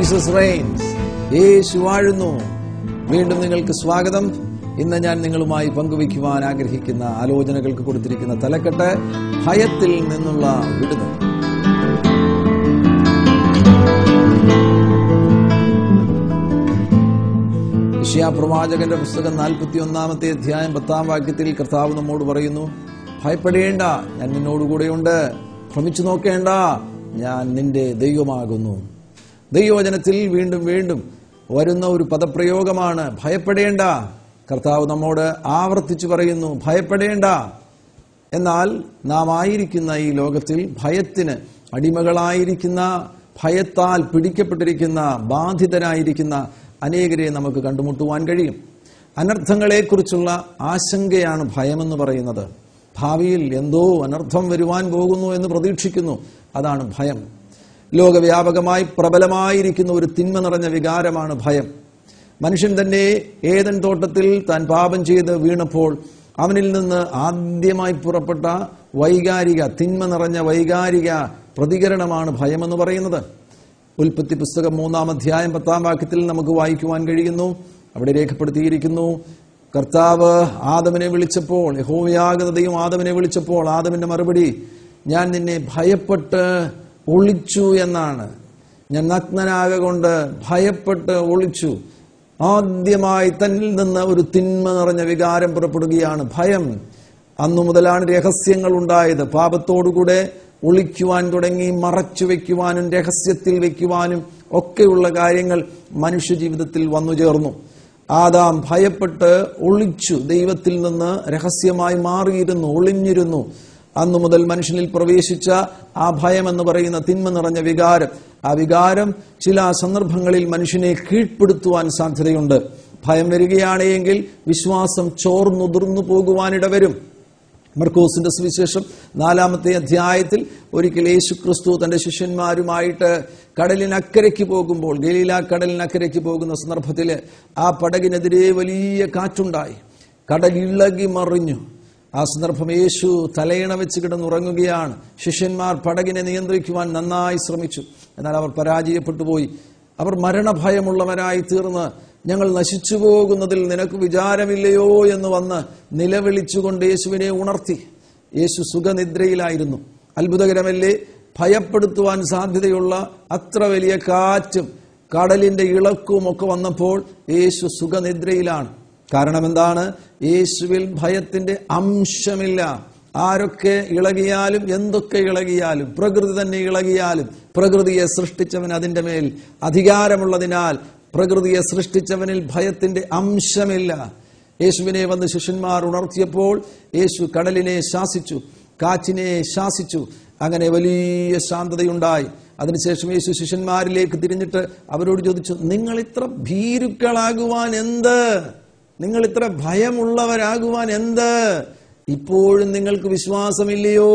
Jesus Reigns യേശു വാഴുന്നു വീണ്ടും നിങ്ങൾക്ക് സ്വാഗതം ഇന്ന് ഞാൻ നിങ്ങളുമായി പങ്കുവയ്ക്കുവാൻ ആഗ്രഹിക്കുന്ന ആലോചനകൾക്ക് കൊടുത്തിരിക്കുന്ന തലക്കെട്ട് ഭയത്തിൽ നിന്നുള്ള വിടുതൽ പ്രവാചകന്റെ പുസ്തകം നാൽപ്പത്തി ഒന്നാമത്തെ അധ്യായം പത്താം വാക്യത്തിൽ കർത്താവ് നമ്മോട് പറയുന്നു ഭയപ്പെടേണ്ട ഞാൻ നിന്നോടുകൂടെയുണ്ട് ഭ്രമിച്ചു നോക്കേണ്ട ഞാൻ നിന്റെ ദൈവമാകുന്നു ദൈവവചനത്തിൽ വീണ്ടും വീണ്ടും വരുന്ന ഒരു പദപ്രയോഗമാണ് ഭയപ്പെടേണ്ട കർത്താവ് നമ്മോട് ആവർത്തിച്ചു പറയുന്നു ഭയപ്പെടേണ്ട എന്നാൽ നാം ആയിരിക്കുന്ന ഈ ലോകത്തിൽ ഭയത്തിന് അടിമകളായിരിക്കുന്ന ഭയത്താൽ പിടിക്കപ്പെട്ടിരിക്കുന്ന ബാധിതരായിരിക്കുന്ന അനേകരെ നമുക്ക് കണ്ടുമുട്ടുവാൻ കഴിയും അനർത്ഥങ്ങളെക്കുറിച്ചുള്ള ആശങ്കയാണ് ഭയമെന്ന് പറയുന്നത് ഭാവിയിൽ എന്തോ അനർത്ഥം വരുവാൻ പോകുന്നു എന്ന് പ്രതീക്ഷിക്കുന്നു അതാണ് ഭയം ലോകവ്യാപകമായി പ്രബലമായിരിക്കുന്ന ഒരു തിന്മ നിറഞ്ഞ വികാരമാണ് ഭയം മനുഷ്യൻ തന്നെ ഏതൻ തോട്ടത്തിൽ താൻ പാപം ചെയ്ത് വീണപ്പോൾ അവനിൽ നിന്ന് ആദ്യമായി പുറപ്പെട്ട വൈകാരിക തിന്മ നിറഞ്ഞ വൈകാരിക പ്രതികരണമാണ് ഭയമെന്ന് പറയുന്നത് ഉൽപ്പത്തി പുസ്തകം മൂന്നാം അധ്യായം പത്താം വാക്യത്തിൽ നമുക്ക് വായിക്കുവാൻ കഴിയുന്നു അവിടെ രേഖപ്പെടുത്തിയിരിക്കുന്നു കർത്താവ് ആദമിനെ വിളിച്ചപ്പോൾ യഹോവയാഗതയും ആദമിനെ വിളിച്ചപ്പോൾ ആദമിന്റെ മറുപടി ഞാൻ നിന്നെ ഭയപ്പെട്ട് ഒളിച്ചു എന്നാണ് ഞാൻ നഗ്നനാകൊണ്ട് ഭയപ്പെട്ട് ഒളിച്ചു ആദ്യമായി തന്നിൽ നിന്ന് ഒരു തിന്മ നിറഞ്ഞ വികാരം പുറപ്പെടുകയാണ് ഭയം അന്നു മുതലാണ് രഹസ്യങ്ങൾ ഉണ്ടായത് പാപത്തോടുകൂടെ ഒളിക്കുവാൻ തുടങ്ങി മറച്ചു വെക്കുവാനും രഹസ്യത്തിൽ വെക്കുവാനും ഒക്കെയുള്ള കാര്യങ്ങൾ മനുഷ്യ ജീവിതത്തിൽ വന്നു ചേർന്നു ആദാം ഭയപ്പെട്ട് ഒളിച്ചു ദൈവത്തിൽ നിന്ന് രഹസ്യമായി മാറിയിരുന്നു ഒളിഞ്ഞിരുന്നു അന്നു മുതൽ മനുഷ്യനിൽ പ്രവേശിച്ച ആ ഭയം എന്ന് പറയുന്ന തിന്മ നിറഞ്ഞ വികാരം ആ വികാരം ചില സന്ദർഭങ്ങളിൽ മനുഷ്യനെ കീഴ്പ്പെടുത്തുവാൻ സാധ്യതയുണ്ട് ഭയം വരികയാണെങ്കിൽ വിശ്വാസം ചോർന്നുതിർന്നു പോകുവാനിടവരും മർക്കോസിന്റെ സുവിശേഷം നാലാമത്തെ അധ്യായത്തിൽ ഒരിക്കൽ യേശു ക്രിസ്തു തന്റെ ശിഷ്യന്മാരുമായിട്ട് കടലിനക്കരയ്ക്ക് പോകുമ്പോൾ ഗലീല കടലിനക്കരയ്ക്ക് പോകുന്ന സന്ദർഭത്തിൽ ആ പടകിനെതിരെ വലിയ കാറ്റുണ്ടായി കടൽ ഇളകി മറിഞ്ഞു ആ സന്ദർഭം യേശു തലയിണ വെച്ച് കിടന്നുറങ്ങുകയാണ് ശിഷ്യന്മാർ പടകിനെ നിയന്ത്രിക്കുവാൻ നന്നായി ശ്രമിച്ചു എന്നാൽ അവർ പരാജയപ്പെട്ടു പോയി അവർ മരണഭയമുള്ളവരായി തീർന്ന് ഞങ്ങൾ നശിച്ചു പോകുന്നതിൽ നിനക്ക് വിചാരമില്ലയോ എന്ന് വന്ന് നിലവിളിച്ചുകൊണ്ട് യേശുവിനെ ഉണർത്തി യേശു സുഖനിദ്രയിലായിരുന്നു അത്ഭുതകരമല്ലേ ഭയപ്പെടുത്തുവാൻ സാധ്യതയുള്ള അത്ര വലിയ കാറ്റും കടലിന്റെ ഇളക്കവും ഒക്കെ വന്നപ്പോൾ യേശു സുഖനിദ്രയിലാണ് കാരണം എന്താണ് യേശുവിൽ ഭയത്തിന്റെ അംശമില്ല ആരൊക്കെ ഇളകിയാലും എന്തൊക്കെ ഇളകിയാലും പ്രകൃതി തന്നെ ഇളകിയാലും പ്രകൃതിയെ സൃഷ്ടിച്ചവൻ അതിന്റെ മേൽ അധികാരമുള്ളതിനാൽ പ്രകൃതിയെ സൃഷ്ടിച്ചവനിൽ ഭയത്തിന്റെ അംശമില്ല യേശുവിനെ വന്ന് ശിഷ്യന്മാർ ഉണർത്തിയപ്പോൾ യേശു കടലിനെ ശാസിച്ചു കാറ്റിനെ ശാസിച്ചു അങ്ങനെ വലിയ ശാന്തതയുണ്ടായി അതിനുശേഷം യേശു ശിഷ്യന്മാരിലേക്ക് തിരിഞ്ഞിട്ട് അവരോട് ചോദിച്ചു നിങ്ങൾ ഇത്ര ഭീരുക്കളാകുവാൻ എന്ത് നിങ്ങൾ ഇത്ര ഭയമുള്ളവരാകുവാൻ എന്ത് ഇപ്പോഴും നിങ്ങൾക്ക് വിശ്വാസമില്ലയോ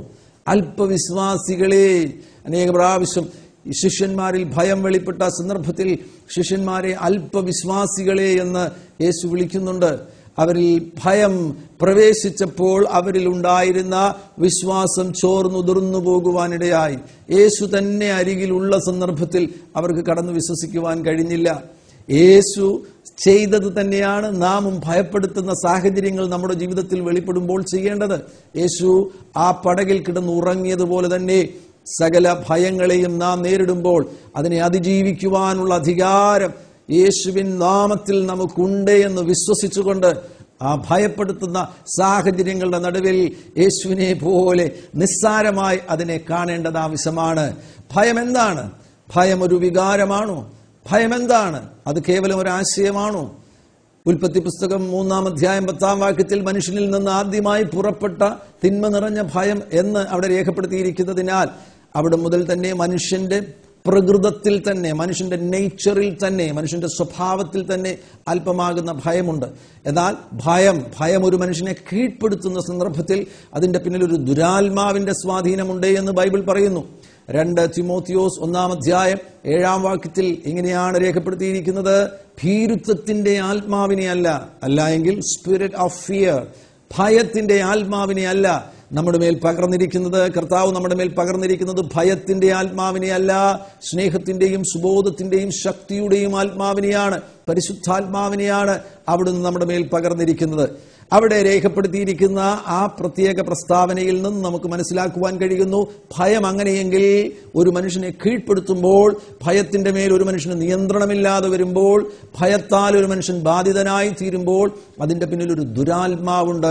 അല്പവിശ്വാസികളെ അനേക പ്രാവശ്യം ശിഷ്യന്മാരിൽ ഭയം വെളിപ്പെട്ട സന്ദർഭത്തിൽ ശിഷ്യന്മാരെ അല്പവിശ്വാസികളെ എന്ന് യേശു വിളിക്കുന്നുണ്ട് അവരിൽ ഭയം പ്രവേശിച്ചപ്പോൾ അവരിൽ ഉണ്ടായിരുന്ന വിശ്വാസം ചോർന്നുതിർന്നു പോകുവാനിടയായി യേശു തന്നെ അരികിലുള്ള സന്ദർഭത്തിൽ അവർക്ക് കടന്നു വിശ്വസിക്കുവാൻ കഴിഞ്ഞില്ല യേശു ചെയ്തത് തന്നെയാണ് നാമും ഭയപ്പെടുത്തുന്ന സാഹചര്യങ്ങൾ നമ്മുടെ ജീവിതത്തിൽ വെളിപ്പെടുമ്പോൾ ചെയ്യേണ്ടത് യേശു ആ പടകിൽ കിടന്ന് ഉറങ്ങിയതുപോലെ തന്നെ സകല ഭയങ്ങളെയും നാം നേരിടുമ്പോൾ അതിനെ അതിജീവിക്കുവാനുള്ള അധികാരം യേശുവിൻ നാമത്തിൽ നമുക്കുണ്ട് എന്ന് വിശ്വസിച്ചുകൊണ്ട് ആ ഭയപ്പെടുത്തുന്ന സാഹചര്യങ്ങളുടെ നടുവിൽ യേശുവിനെ പോലെ നിസ്സാരമായി അതിനെ കാണേണ്ടത് ആവശ്യമാണ് ഭയം എന്താണ് ഭയം ഒരു വികാരമാണോ ഭയം എന്താണ് അത് കേവലം ഒരു ആശയമാണോ ഉൽപ്പത്തി പുസ്തകം മൂന്നാം അധ്യായം പത്താം വാക്യത്തിൽ മനുഷ്യനിൽ നിന്ന് ആദ്യമായി പുറപ്പെട്ട തിന്മ നിറഞ്ഞ ഭയം എന്ന് അവിടെ രേഖപ്പെടുത്തിയിരിക്കുന്നതിനാൽ അവിടെ മുതൽ തന്നെ മനുഷ്യന്റെ പ്രകൃതത്തിൽ തന്നെ മനുഷ്യന്റെ നേച്ചറിൽ തന്നെ മനുഷ്യന്റെ സ്വഭാവത്തിൽ തന്നെ അല്പമാകുന്ന ഭയമുണ്ട് എന്നാൽ ഭയം ഭയം ഒരു മനുഷ്യനെ കീഴ്പ്പെടുത്തുന്ന സന്ദർഭത്തിൽ അതിന്റെ പിന്നിൽ ഒരു ദുരാത്മാവിന്റെ സ്വാധീനമുണ്ട് എന്ന് ബൈബിൾ പറയുന്നു രണ്ട് തിമോത്തിയോസ് ഒന്നാം അധ്യായം ഏഴാം വാക്യത്തിൽ ഇങ്ങനെയാണ് രേഖപ്പെടുത്തിയിരിക്കുന്നത് ഭീരുത്വത്തിന്റെ ആത്മാവിനെ അല്ല അല്ല എങ്കിൽ സ്പിരിറ്റ് ഓഫ് ഫിയർ ഭയത്തിന്റെ ആത്മാവിനെ അല്ല നമ്മുടെ മേൽ പകർന്നിരിക്കുന്നത് കർത്താവ് നമ്മുടെ മേൽ പകർന്നിരിക്കുന്നത് ഭയത്തിന്റെ ആത്മാവിനെ അല്ല സ്നേഹത്തിന്റെയും സുബോധത്തിന്റെയും ശക്തിയുടെയും ആത്മാവിനെയാണ് പരിശുദ്ധാത്മാവിനെയാണ് അവിടുന്ന് നമ്മുടെ മേൽ പകർന്നിരിക്കുന്നത് അവിടെ രേഖപ്പെടുത്തിയിരിക്കുന്ന ആ പ്രത്യേക പ്രസ്താവനയിൽ നിന്ന് നമുക്ക് മനസ്സിലാക്കുവാൻ കഴിയുന്നു ഭയം അങ്ങനെയെങ്കിൽ ഒരു മനുഷ്യനെ കീഴ്പ്പെടുത്തുമ്പോൾ ഭയത്തിന്റെ മേൽ ഒരു മനുഷ്യന് നിയന്ത്രണമില്ലാതെ വരുമ്പോൾ ഭയത്താൽ ഒരു മനുഷ്യൻ ബാധിതനായി തീരുമ്പോൾ അതിന്റെ പിന്നിൽ ഒരു ദുരാത്മാവുണ്ട്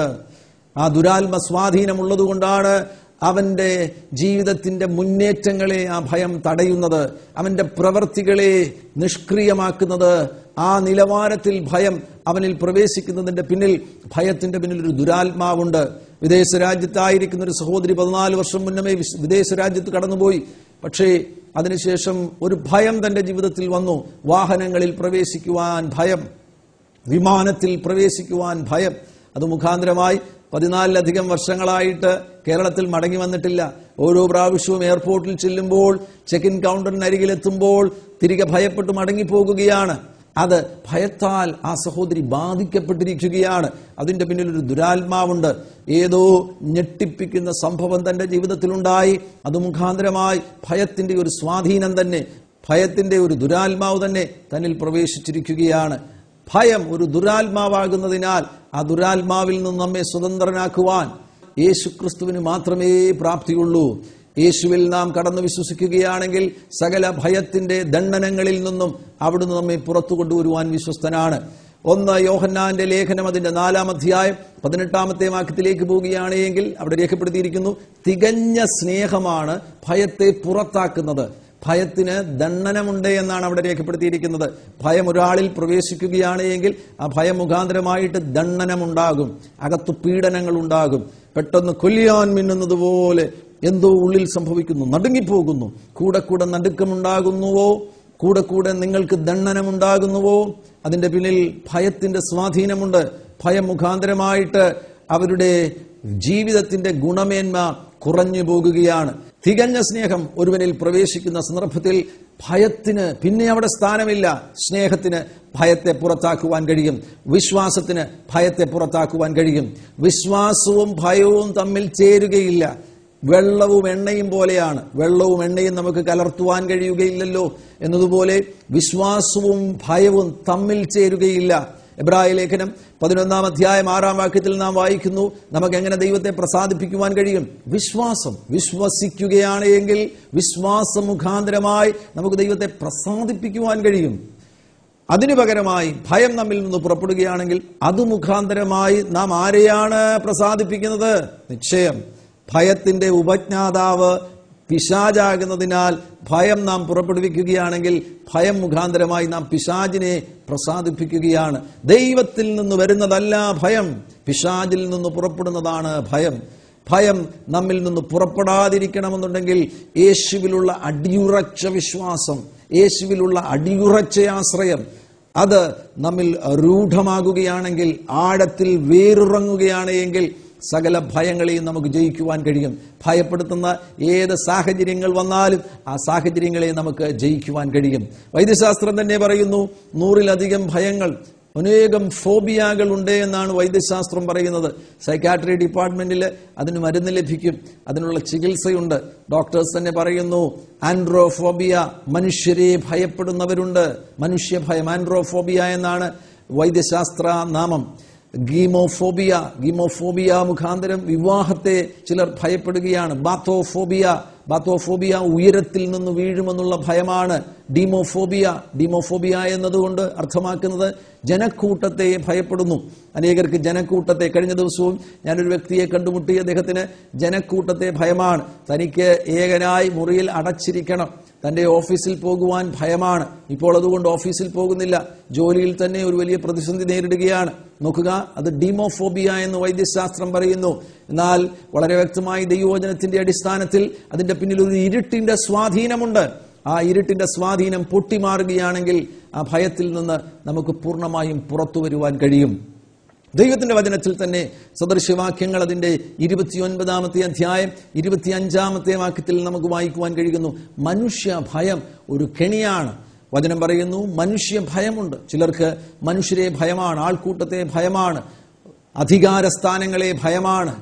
ആ ദുരാത്മ സ്വാധീനമുള്ളതുകൊണ്ടാണ് അവന്റെ ജീവിതത്തിന്റെ മുന്നേറ്റങ്ങളെ ആ ഭയം തടയുന്നത് അവന്റെ പ്രവർത്തികളെ നിഷ്ക്രിയമാക്കുന്നത് ആ നിലവാരത്തിൽ ഭയം അവനിൽ പ്രവേശിക്കുന്നതിന്റെ പിന്നിൽ ഭയത്തിന്റെ പിന്നിൽ ഒരു ദുരാത്മാവുണ്ട് വിദേശ രാജ്യത്തായിരിക്കുന്ന ഒരു സഹോദരി പതിനാല് വർഷം മുന്നമേ വിശ്- വിദേശ രാജ്യത്ത് കടന്നുപോയി പക്ഷേ അതിനുശേഷം ഒരു ഭയം തന്റെ ജീവിതത്തിൽ വന്നു വാഹനങ്ങളിൽ പ്രവേശിക്കുവാൻ ഭയം വിമാനത്തിൽ പ്രവേശിക്കുവാൻ ഭയം അത് മുഖാന്തരമായി പതിനാലിലധികം വർഷങ്ങളായിട്ട് കേരളത്തിൽ മടങ്ങി വന്നിട്ടില്ല ഓരോ പ്രാവശ്യവും എയർപോർട്ടിൽ ചെല്ലുമ്പോൾ ചെക്ക് ഇൻ കൗണ്ടറിനരികിലെത്തുമ്പോൾ തിരികെ ഭയപ്പെട്ട് മടങ്ങിപ്പോകുകയാണ് അത് ഭയത്താൽ ആ സഹോദരി ബാധിക്കപ്പെട്ടിരിക്കുകയാണ് അതിന്റെ പിന്നിൽ ഒരു ദുരാത്മാവുണ്ട് ഏതോ ഞെട്ടിപ്പിക്കുന്ന സംഭവം തന്റെ ജീവിതത്തിലുണ്ടായി അത് മുഖാന്തരമായി ഭയത്തിന്റെ ഒരു സ്വാധീനം തന്നെ ഭയത്തിന്റെ ഒരു ദുരാത്മാവ് തന്നെ തന്നിൽ പ്രവേശിച്ചിരിക്കുകയാണ് ഭയം ഒരു ദുരാത്മാവാകുന്നതിനാൽ ആ ദുരാത്മാവിൽ നിന്ന് നമ്മെ സ്വതന്ത്രനാക്കുവാൻ യേശുക്രിസ്തുവിന് മാത്രമേ പ്രാപ്തിയുള്ളൂ യേശുവിൽ നാം കടന്നു വിശ്വസിക്കുകയാണെങ്കിൽ സകല ഭയത്തിന്റെ ദണ്ഡനങ്ങളിൽ നിന്നും അവിടുന്ന് നമ്മെ പുറത്തു കൊണ്ടുവരുവാൻ വിശ്വസ്തനാണ് ഒന്ന് യോഹന്നാന്റെ ലേഖനം അതിന്റെ നാലാം അധ്യായം പതിനെട്ടാമത്തെ വാക്യത്തിലേക്ക് പോവുകയാണെങ്കിൽ അവിടെ രേഖപ്പെടുത്തിയിരിക്കുന്നു തികഞ്ഞ സ്നേഹമാണ് ഭയത്തെ പുറത്താക്കുന്നത് ഭയത്തിന് ദണ്ഡനമുണ്ട് എന്നാണ് അവിടെ രേഖപ്പെടുത്തിയിരിക്കുന്നത് ഭയം ഒരാളിൽ പ്രവേശിക്കുകയാണ് എങ്കിൽ ആ ഭയം മുഖാന്തരമായിട്ട് ദണ്ഡനമുണ്ടാകും അകത്തു പീഡനങ്ങൾ ഉണ്ടാകും പെട്ടെന്ന് കൊല്ലിയാൻ മിന്നുന്നത് പോലെ എന്തോ ഉള്ളിൽ സംഭവിക്കുന്നു നടുങ്ങിപ്പോകുന്നു കൂടെ കൂടെ നടുക്കമുണ്ടാകുന്നുവോ കൂടെ കൂടെ നിങ്ങൾക്ക് ദണ്ഡനമുണ്ടാകുന്നുവോ അതിന്റെ പിന്നിൽ ഭയത്തിന്റെ സ്വാധീനമുണ്ട് ഭയം മുഖാന്തരമായിട്ട് അവരുടെ ജീവിതത്തിന്റെ ഗുണമേന്മ കുറഞ്ഞു പോകുകയാണ് തികഞ്ഞ സ്നേഹം ഒരുവനിൽ പ്രവേശിക്കുന്ന സന്ദർഭത്തിൽ ഭയത്തിന് പിന്നെ അവിടെ സ്ഥാനമില്ല സ്നേഹത്തിന് ഭയത്തെ പുറത്താക്കുവാൻ കഴിയും വിശ്വാസത്തിന് ഭയത്തെ പുറത്താക്കുവാൻ കഴിയും വിശ്വാസവും ഭയവും തമ്മിൽ ചേരുകയില്ല വെള്ളവും എണ്ണയും പോലെയാണ് വെള്ളവും എണ്ണയും നമുക്ക് കലർത്തുവാൻ കഴിയുകയില്ലല്ലോ എന്നതുപോലെ വിശ്വാസവും ഭയവും തമ്മിൽ ചേരുകയില്ല എബ്രായ ലേഖനം പതിനൊന്നാം അധ്യായം ആറാം വാക്യത്തിൽ നാം വായിക്കുന്നു നമുക്ക് എങ്ങനെ ദൈവത്തെ പ്രസാദിപ്പിക്കുവാൻ കഴിയും വിശ്വാസം വിശ്വസിക്കുകയാണ് എങ്കിൽ വിശ്വാസം മുഖാന്തരമായി നമുക്ക് ദൈവത്തെ പ്രസാദിപ്പിക്കുവാൻ കഴിയും അതിനു പകരമായി ഭയം നമ്മിൽ നിന്ന് പുറപ്പെടുകയാണെങ്കിൽ അത് മുഖാന്തരമായി നാം ആരെയാണ് പ്രസാദിപ്പിക്കുന്നത് നിശ്ചയം ഭയത്തിന്റെ ഉപജ്ഞാതാവ് പിശാചാകുന്നതിനാൽ ഭയം നാം പുറപ്പെടുവിക്കുകയാണെങ്കിൽ ഭയം മുഖാന്തരമായി നാം പിശാചിനെ പ്രസാദിപ്പിക്കുകയാണ് ദൈവത്തിൽ നിന്ന് വരുന്നതല്ല ഭയം പിശാചിൽ നിന്ന് പുറപ്പെടുന്നതാണ് ഭയം ഭയം നമ്മിൽ നിന്ന് പുറപ്പെടാതിരിക്കണമെന്നുണ്ടെങ്കിൽ യേശുവിലുള്ള അടിയുറച്ച വിശ്വാസം യേശുവിലുള്ള അടിയുറച്ച ആശ്രയം അത് നമ്മിൽ രൂഢമാകുകയാണെങ്കിൽ ആഴത്തിൽ വേരുറങ്ങുകയാണ് എങ്കിൽ സകല ഭയങ്ങളെയും നമുക്ക് ജയിക്കുവാൻ കഴിയും ഭയപ്പെടുത്തുന്ന ഏത് സാഹചര്യങ്ങൾ വന്നാലും ആ സാഹചര്യങ്ങളെ നമുക്ക് ജയിക്കുവാൻ കഴിയും വൈദ്യശാസ്ത്രം തന്നെ പറയുന്നു നൂറിലധികം ഭയങ്ങൾ അനേകം ഫോബിയകൾ ഉണ്ട് എന്നാണ് വൈദ്യശാസ്ത്രം പറയുന്നത് സൈക്കാട്രി ഡിപ്പാർട്ട്മെന്റിൽ അതിന് മരുന്ന് ലഭിക്കും അതിനുള്ള ചികിത്സയുണ്ട് ഡോക്ടേഴ്സ് തന്നെ പറയുന്നു ആൻഡ്രോഫോബിയ മനുഷ്യരെ ഭയപ്പെടുന്നവരുണ്ട് മനുഷ്യ ഭയം ആൻഡ്രോഫോബിയ എന്നാണ് വൈദ്യശാസ്ത്ര നാമം ഗീമോഫോബിയ ഗീമോഫോബിയ മുഖാന്തരം വിവാഹത്തെ ചിലർ ഭയപ്പെടുകയാണ് ബാത്തോഫോബിയ ബാത്തോഫോബിയ ഉയരത്തിൽ നിന്ന് വീഴുമെന്നുള്ള ഭയമാണ് ഡീമോഫോബിയ ഡീമോഫോബിയ എന്നതുകൊണ്ട് അർത്ഥമാക്കുന്നത് ജനക്കൂട്ടത്തെ ഭയപ്പെടുന്നു അനേകർക്ക് ജനക്കൂട്ടത്തെ കഴിഞ്ഞ ദിവസവും ഞാനൊരു വ്യക്തിയെ കണ്ടുമുട്ടി അദ്ദേഹത്തിന് ജനക്കൂട്ടത്തെ ഭയമാണ് തനിക്ക് ഏകനായി മുറിയിൽ അടച്ചിരിക്കണം തന്റെ ഓഫീസിൽ പോകുവാൻ ഭയമാണ് ഇപ്പോൾ അതുകൊണ്ട് ഓഫീസിൽ പോകുന്നില്ല ജോലിയിൽ തന്നെ ഒരു വലിയ പ്രതിസന്ധി നേരിടുകയാണ് നോക്കുക അത് ഡീമോഫോബിയ എന്ന് വൈദ്യശാസ്ത്രം പറയുന്നു എന്നാൽ വളരെ വ്യക്തമായി ദൈവവചനത്തിന്റെ അടിസ്ഥാനത്തിൽ അതിന്റെ പിന്നിൽ ഒരു ഇരുട്ടിന്റെ സ്വാധീനമുണ്ട് ആ ഇരുട്ടിന്റെ സ്വാധീനം പൊട്ടിമാറുകയാണെങ്കിൽ ആ ഭയത്തിൽ നിന്ന് നമുക്ക് പൂർണ്ണമായും പുറത്തു വരുവാൻ കഴിയും ദൈവത്തിന്റെ വചനത്തിൽ തന്നെ സദൃശവാക്യങ്ങൾ അതിന്റെ ഇരുപത്തിയൊൻപതാമത്തെ അധ്യായം ഇരുപത്തിയഞ്ചാമത്തെ വാക്യത്തിൽ നമുക്ക് വായിക്കുവാൻ കഴിയുന്നു മനുഷ്യ ഭയം ഒരു കെണിയാണ് വചനം പറയുന്നു മനുഷ്യ ഭയമുണ്ട് ചിലർക്ക് മനുഷ്യരെ ഭയമാണ് ആൾക്കൂട്ടത്തെ ഭയമാണ് അധികാരസ്ഥാനങ്ങളെ ഭയമാണ്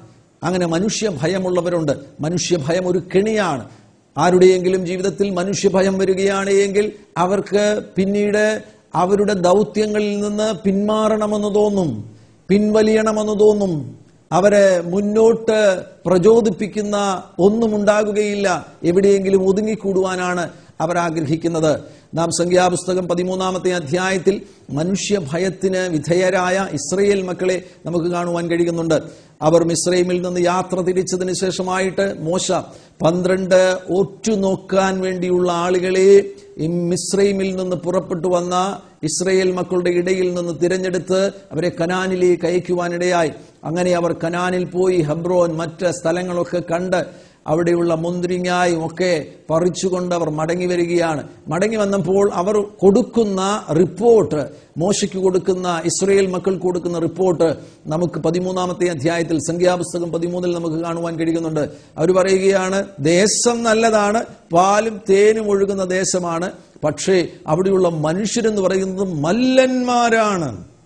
അങ്ങനെ മനുഷ്യ ഭയമുള്ളവരുണ്ട് മനുഷ്യ ഭയം ഒരു കെണിയാണ് ആരുടെയെങ്കിലും ജീവിതത്തിൽ മനുഷ്യഭയം വരികയാണ് എങ്കിൽ അവർക്ക് പിന്നീട് അവരുടെ ദൗത്യങ്ങളിൽ നിന്ന് പിന്മാറണമെന്ന് തോന്നും പിൻവലിയണമെന്ന് തോന്നും അവരെ മുന്നോട്ട് പ്രചോദിപ്പിക്കുന്ന ഒന്നും ഉണ്ടാകുകയില്ല എവിടെയെങ്കിലും ഒതുങ്ങിക്കൂടുവാനാണ് അവർ ആഗ്രഹിക്കുന്നത് നാം സംഖ്യാപുസ്തകം പതിമൂന്നാമത്തെ അധ്യായത്തിൽ മനുഷ്യഭയത്തിന് വിധേയരായ ഇസ്രയേൽ മക്കളെ നമുക്ക് കാണുവാൻ കഴിയുന്നുണ്ട് അവർ മിസ്രൈമിൽ നിന്ന് യാത്ര തിരിച്ചതിന് ശേഷമായിട്ട് മോശ പന്ത്രണ്ട് ഒറ്റുനോക്കാൻ വേണ്ടിയുള്ള ആളുകളെ ഈ മിസ്രൈമിൽ നിന്ന് പുറപ്പെട്ടു വന്ന ഇസ്രയേൽ മക്കളുടെ ഇടയിൽ നിന്ന് തിരഞ്ഞെടുത്ത് അവരെ കനാനിലേക്ക് അയക്കുവാനിടയായി അങ്ങനെ അവർ കനാനിൽ പോയി ഹബ്രോൻ മറ്റ് സ്ഥലങ്ങളൊക്കെ കണ്ട് അവിടെയുള്ള മുന്തിരിങ്ങായും ഒക്കെ പറിച്ചുകൊണ്ട് അവർ മടങ്ങി വരികയാണ് മടങ്ങി വന്നപ്പോൾ അവർ കൊടുക്കുന്ന റിപ്പോർട്ട് മോശയ്ക്ക് കൊടുക്കുന്ന ഇസ്രയേൽ മക്കൾക്ക് കൊടുക്കുന്ന റിപ്പോർട്ട് നമുക്ക് പതിമൂന്നാമത്തെ അധ്യായത്തിൽ സംഖ്യാപുസ്തകം പതിമൂന്നിൽ നമുക്ക് കാണുവാൻ കഴിയുന്നുണ്ട് അവർ പറയുകയാണ് ദേശം നല്ലതാണ് പാലും തേനും ഒഴുകുന്ന ദേശമാണ് പക്ഷേ അവിടെയുള്ള മനുഷ്യരെന്ന് പറയുന്നത് മല്ലന്മാരാണ്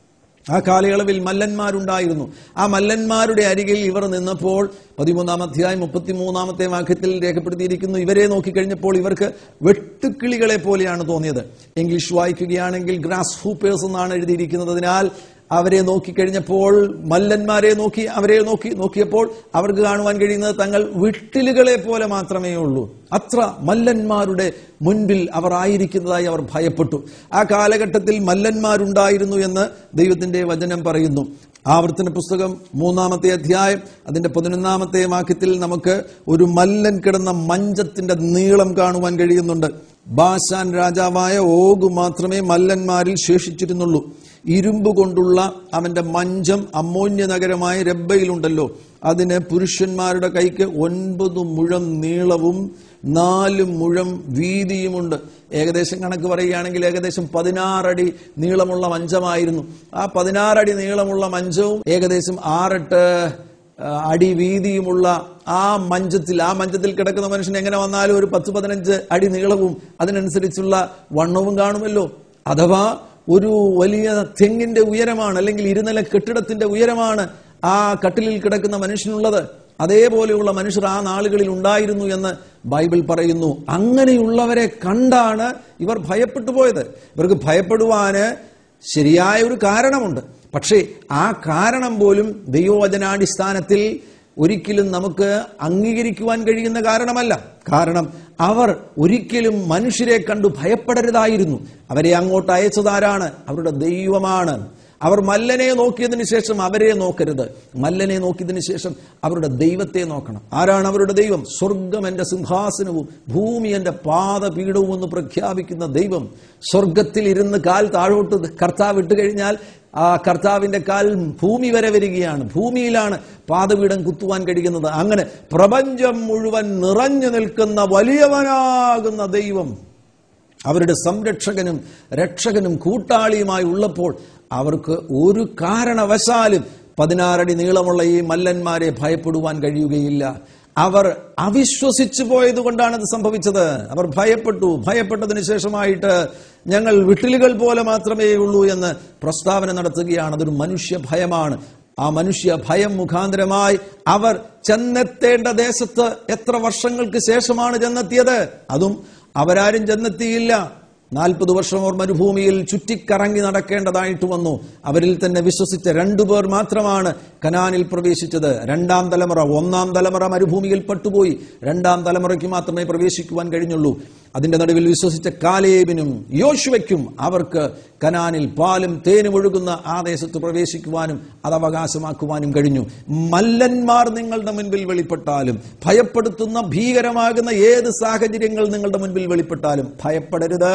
ആ കാലയളവിൽ മല്ലന്മാരുണ്ടായിരുന്നു ആ മല്ലന്മാരുടെ അരികിൽ ഇവർ നിന്നപ്പോൾ പതിമൂന്നാം അധ്യായം മുപ്പത്തിമൂന്നാമത്തെ വാക്യത്തിൽ രേഖപ്പെടുത്തിയിരിക്കുന്നു ഇവരെ നോക്കിക്കഴിഞ്ഞപ്പോൾ ഇവർക്ക് വെട്ടുക്കിളികളെ പോലെയാണ് തോന്നിയത് ഇംഗ്ലീഷ് വായിക്കുകയാണെങ്കിൽ ഗ്രാസ് ഹൂപ്പേഴ്സ് എന്നാണ് എഴുതിയിരിക്കുന്നത് അതിനാൽ അവരെ നോക്കിക്കഴിഞ്ഞപ്പോൾ മല്ലന്മാരെ നോക്കി അവരെ നോക്കി നോക്കിയപ്പോൾ അവർക്ക് കാണുവാൻ കഴിയുന്നത് തങ്ങൾ വിട്ടിലുകളെ പോലെ മാത്രമേ ഉള്ളൂ അത്ര മല്ലന്മാരുടെ മുൻപിൽ അവർ ആയിരിക്കുന്നതായി അവർ ഭയപ്പെട്ടു ആ കാലഘട്ടത്തിൽ മല്ലന്മാരുണ്ടായിരുന്നു എന്ന് ദൈവത്തിന്റെ വചനം പറയുന്നു ആവർത്തന പുസ്തകം മൂന്നാമത്തെ അധ്യായം അതിന്റെ പതിനൊന്നാമത്തെ വാക്യത്തിൽ നമുക്ക് ഒരു മല്ലൻ കിടന്ന മഞ്ചത്തിന്റെ നീളം കാണുവാൻ കഴിയുന്നുണ്ട് ബാഷാൻ രാജാവായ ഓഗു മാത്രമേ മല്ലന്മാരിൽ ശേഷിച്ചിരുന്നുള്ളൂ ഇരുമ്പ് കൊണ്ടുള്ള അവന്റെ മഞ്ചം അമ്മോന്യ നഗരമായ രബ്ബയിലുണ്ടല്ലോ അതിന് പുരുഷന്മാരുടെ കൈക്ക് ഒൻപത് മുഴം നീളവും നാല് മുഴം വീതിയുമുണ്ട് ഏകദേശം കണക്ക് പറയുകയാണെങ്കിൽ ഏകദേശം പതിനാറടി നീളമുള്ള മഞ്ചമായിരുന്നു ആ പതിനാറടി നീളമുള്ള മഞ്ചവും ഏകദേശം ആറെട്ട് ആ, അടി വീതിയുമുള്ള ആ മഞ്ചത്തിൽ ആ മഞ്ചത്തിൽ കിടക്കുന്ന മനുഷ്യൻ എങ്ങനെ വന്നാലും ഒരു പത്ത് പതിനഞ്ച് അടി നീളവും അതിനനുസരിച്ചുള്ള വണ്ണവും കാണുമല്ലോ അഥവാ ഒരു വലിയ തെങ്ങിന്റെ ഉയരമാണ് അല്ലെങ്കിൽ ഇരുനില കെട്ടിടത്തിന്റെ ഉയരമാണ് ആ കട്ടിലിൽ കിടക്കുന്ന മനുഷ്യനുള്ളത് അതേപോലെയുള്ള മനുഷ്യർ ആ നാളുകളിൽ ഉണ്ടായിരുന്നു എന്ന് ബൈബിൾ പറയുന്നു അങ്ങനെയുള്ളവരെ കണ്ടാണ് ഇവർ ഭയപ്പെട്ടു പോയത് ഇവർക്ക് ഭയപ്പെടുവാന് ശരിയായ ഒരു കാരണമുണ്ട് പക്ഷേ ആ കാരണം പോലും ദൈവവചനാടിസ്ഥാനത്തിൽ ഒരിക്കലും നമുക്ക് അംഗീകരിക്കുവാൻ കഴിയുന്ന കാരണമല്ല കാരണം അവർ ഒരിക്കലും മനുഷ്യരെ കണ്ടു ഭയപ്പെടരുതായിരുന്നു അവരെ അങ്ങോട്ട് അയച്ചതാരാണ് അവരുടെ ദൈവമാണ് അവർ മല്ലനെ നോക്കിയതിന് ശേഷം അവരെ നോക്കരുത് മല്ലനെ നോക്കിയതിന് ശേഷം അവരുടെ ദൈവത്തെ നോക്കണം ആരാണ് അവരുടെ ദൈവം സ്വർഗം എന്റെ സിംഹാസനവും ഭൂമി എന്റെ പാദപീഠവും എന്ന് പ്രഖ്യാപിക്കുന്ന ദൈവം സ്വർഗത്തിൽ ഇരുന്ന് കാൽ താഴോട്ട് കർത്താവ് ഇട്ട് കഴിഞ്ഞാൽ ആ കർത്താവിന്റെ കാൽ ഭൂമി വരെ വരികയാണ് ഭൂമിയിലാണ് പാദപീഠം കുത്തുവാൻ കഴിയുന്നത് അങ്ങനെ പ്രപഞ്ചം മുഴുവൻ നിറഞ്ഞു നിൽക്കുന്ന വലിയവനാകുന്ന ദൈവം അവരുടെ സംരക്ഷകനും രക്ഷകനും കൂട്ടാളിയുമായി ഉള്ളപ്പോൾ അവർക്ക് ഒരു കാരണവശാലും പതിനാറടി നീളമുള്ള ഈ മല്ലന്മാരെ ഭയപ്പെടുവാൻ കഴിയുകയില്ല അവർ അവിശ്വസിച്ചു പോയത് കൊണ്ടാണ് ഇത് സംഭവിച്ചത് അവർ ഭയപ്പെട്ടു ഭയപ്പെട്ടതിന് ശേഷമായിട്ട് ഞങ്ങൾ വിട്ടിലുകൾ പോലെ മാത്രമേ ഉള്ളൂ എന്ന് പ്രസ്താവന നടത്തുകയാണ് അതൊരു മനുഷ്യ ഭയമാണ് ആ മനുഷ്യ ഭയം മുഖാന്തരമായി അവർ ചെന്നെത്തേണ്ട ദേശത്ത് എത്ര വർഷങ്ങൾക്ക് ശേഷമാണ് ചെന്നെത്തിയത് അതും അവരാരും ചെന്നെത്തിയില്ല നാൽപ്പത് വർഷം അവർ മരുഭൂമിയിൽ ചുറ്റിക്കറങ്ങി നടക്കേണ്ടതായിട്ട് വന്നു അവരിൽ തന്നെ വിശ്വസിച്ച രണ്ടുപേർ മാത്രമാണ് കനാനിൽ പ്രവേശിച്ചത് രണ്ടാം തലമുറ ഒന്നാം തലമുറ മരുഭൂമിയിൽ പെട്ടുപോയി രണ്ടാം തലമുറയ്ക്ക് മാത്രമേ പ്രവേശിക്കുവാൻ കഴിഞ്ഞുള്ളൂ അതിന്റെ നടുവിൽ വിശ്വസിച്ച കാലേബിനും യോശുവയ്ക്കും അവർക്ക് കനാനിൽ പാലും തേനും ഒഴുകുന്ന ആ ദേശത്ത് പ്രവേശിക്കുവാനും അത് അവകാശമാക്കുവാനും കഴിഞ്ഞു മല്ലന്മാർ നിങ്ങളുടെ മുൻപിൽ വെളിപ്പെട്ടാലും ഭയപ്പെടുത്തുന്ന ഭീകരമാകുന്ന ഏത് സാഹചര്യങ്ങൾ നിങ്ങളുടെ മുൻപിൽ വെളിപ്പെട്ടാലും ഭയപ്പെടരുത്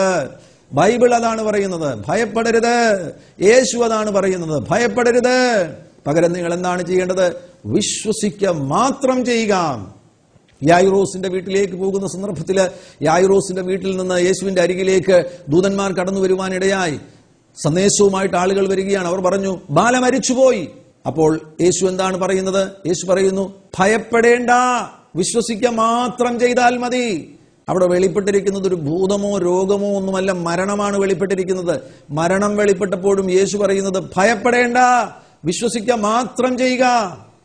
ബൈബിൾ അതാണ് പറയുന്നത് ഭയപ്പെടരുത് യേശു അതാണ് പറയുന്നത് ഭയപ്പെടരുത് പകരം നിങ്ങൾ എന്താണ് ചെയ്യേണ്ടത് വിശ്വസിക്കുക മാത്രം ചെയ്യുക യായിറോസിന്റെ വീട്ടിലേക്ക് പോകുന്ന സന്ദർഭത്തിൽ യായിറോസിന്റെ വീട്ടിൽ നിന്ന് യേശുവിന്റെ അരികിലേക്ക് ദൂതന്മാർ കടന്നു വരുവാനിടയായി സന്ദേശവുമായിട്ട് ആളുകൾ വരികയാണ് അവർ പറഞ്ഞു ബാല മരിച്ചുപോയി അപ്പോൾ യേശു എന്താണ് പറയുന്നത് യേശു പറയുന്നു ഭയപ്പെടേണ്ട വിശ്വസിക്കുക മാത്രം ചെയ്താൽ മതി അവിടെ വെളിപ്പെട്ടിരിക്കുന്നത് ഒരു ഭൂതമോ രോഗമോ ഒന്നുമല്ല മരണമാണ് വെളിപ്പെട്ടിരിക്കുന്നത് മരണം വെളിപ്പെട്ടപ്പോഴും യേശു പറയുന്നത് ഭയപ്പെടേണ്ട വിശ്വസിക്കുക മാത്രം ചെയ്യുക